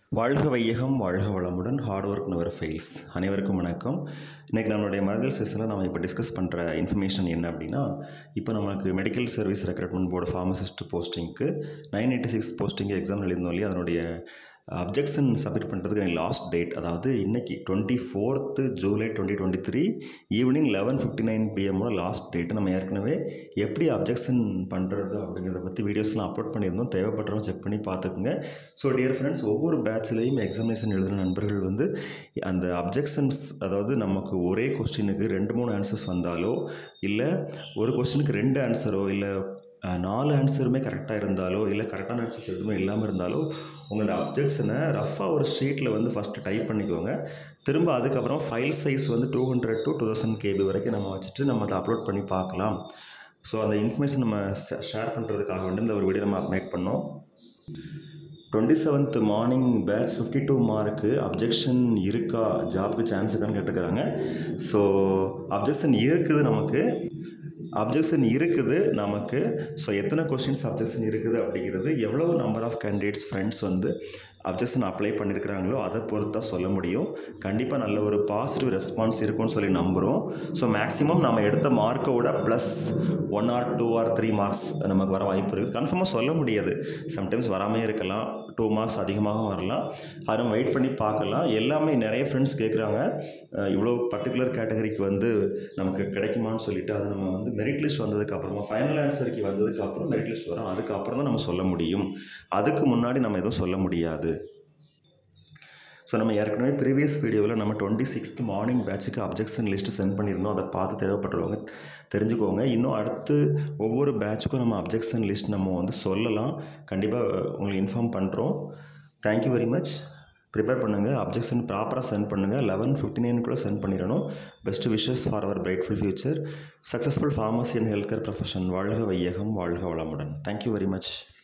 வாழ்க வையகம் வாழ்க வளமுடன் ஹார்ட் ஒர்க் நவர் ஃபெயில்ஸ் அனைவருக்கும் வணக்கம் இன்றைக்கி நம்மளுடைய மரபியல் செஷனில் நம்ம இப்போ டிஸ்கஸ் பண்ணுற இன்ஃபர்மேஷன் என்ன அப்படின்னா இப்போ நமக்கு medical service recruitment board pharmacist போஸ்டிங்க்கு nine eighty six posting exam எழுதினோம் இல்லையா அதனுடைய அப்ஜெக்ஷன் சப்மிட் பண்ணுறதுக்கு எனக்கு லாஸ்ட் டேட் அதாவது இன்னைக்கு twenty fourth July twenty twenty three evening eleven fifty nine பிஎம்மோட லாஸ்ட் டேட்டு நம்ம ஏற்கனவே எப்படி அப்ஜெக்ஷன் பண்ணுறது அப்படிங்கிறத பற்றி வீடியோஸ்லாம் அப்லோட் பண்ணியிருந்தோம் தேவைப்படுறவங்க செக் பண்ணி பார்த்துக்குங்க ஸோ டியர் ஃப்ரெண்ட்ஸ் ஒவ்வொரு பேட்ச்லேயும் எக்ஸாமினேஷன் எழுதுகிற நண்பர்கள் வந்து அந்த அப்ஜெக்ஷன்ஸ் அதாவது நமக்கு ஒரே கொஸ்டினுக்கு ரெண்டு மூணு ஆன்சர்ஸ் வந்தாலோ இல்லை ஒரு கொஸ்டினுக்கு ரெண்டு ஆன்சரோ இல்லை அஹ், நாலு ஆன்சருமே கரெக்டாக இருந்தாலோ இல்லை கரெக்டான ஆன்சர்ஸ் எதுவுமே இல்லாமல் இருந்தாலோ உங்களோட அப்ஜெக்ஷனை ரஃபாக ஒரு ஷீட்டில் வந்து ஃபஸ்ட்டு டைப் பண்ணிக்கோங்க திரும்ப அதுக்கப்புறம் ஃபைல் சைஸ் வந்து two hundred to two thousand KB வரைக்கும் நம்ம வச்சுட்டு நம்ம அதை அப்லோட் பண்ணி பார்க்கலாம் ஸோ அந்த இன்ஃபர்மேஷன் நம்ம ஷேர் பண்ணுறதுக்காக வந்து இந்த ஒரு வீடியோ நம்ம மேக் பண்ணோம் twenty seventh morning batch fifty two மார்க்கு அப்ஜெக்ஷன் இருக்கா ஜாப்க்கு சான்ஸ் இருக்கான்னு கேட்டுக்கிறாங்க ஸோ அப்ஜெக்ஷன் இருக்குது நமக்கு அப்ஜெக்ஷன் இருக்குது நமக்கு ஸோ எத்தனை கொஸ்டின்ஸ் அப்ஜெக்ஷன் இருக்குது அப்படிங்கிறது எவ்வளோ நம்பர் ஆஃப் கேண்டிடேட்ஸ் ஃப்ரெண்ட்ஸ் வந்து அப்ஜெக்ஷன் அப்ளை பண்ணியிருக்கிறாங்களோ அதை பொறுத்து தான் சொல்ல முடியும் கண்டிப்பாக நல்ல ஒரு பாசிட்டிவ் ரெஸ்பான்ஸ் இருக்கும்னு சொல்லி நம்புகிறோம் ஸோ மேக்ஸிமம் நம்ம எடுத்த மார்க்கோட plus one or two or three marks நமக்கு வர வாய்ப்பு இருக்குது கன்ஃபார்மாக சொல்ல முடியாது சம்டைம்ஸ் வராமே இருக்கலாம் டூ மார்க்ஸ் அதிகமாகவும் வரலாம் அதை நம்ம வெயிட் பண்ணி பார்க்கலாம் எல்லாமே நிறைய ஃப்ரெண்ட்ஸ் கேட்குறாங்க அஹ் இவ்வளோ பர்டிகுலர் கேட்டகரிக்கு வந்து நமக்கு கிடைக்குமான்னு சொல்லிட்டு அதை நம்ம வந்து மெரிட் லிஸ்ட் வந்ததுக்கு அப்புறமா ஃபைனல் ஆன்சருக்கு வந்ததுக்கு அப்புறம் மெரிட் லிஸ்ட் வரும் அதுக்கப்புறம் தான் நம்ம சொல்ல முடியும் அதுக்கு முன்னாடி நம்ம எதுவும் சொல்ல முடியாது ஸோ நம்ம ஏற்கனவே ப்ரீவியஸ் வீடியோவில் நம்ம டுவெண்ட்டி சிக்ஸ்த் மார்னிங் பேட்சுக்கு அப்ஜெக்ஷன் லிஸ்ட்டு சென்ட் பண்ணியிருந்தோம் அதை பார்த்து தேவைப்படுறவங்க தெரிஞ்சுக்கோங்க இன்னும் அடுத்து ஒவ்வொரு பேட்சுக்கும் நம்ம அப்ஜெக்ஷன் லிஸ்ட் நம்ம வந்து சொல்லலாம் கண்டிப்பாக உங்களுக்கு இன்ஃபார்ம் பண்ணுறோம் தேங்க்யூ வெரி மச் ப்ரிப்பேர் பண்ணுங்கள் அப்ஜெக்ஷன் ப்ராப்பராக சென்ட் பண்ணுங்கள் லெவன் ஃபிஃப்டி நைன் கூட சென்ட் பண்ணிடணும் best wishes for our brightful future successful pharmacy and health care profession வாழ்க வையகம் வாழ்க வளமுடன் தேங்க்யூ வெரி மச்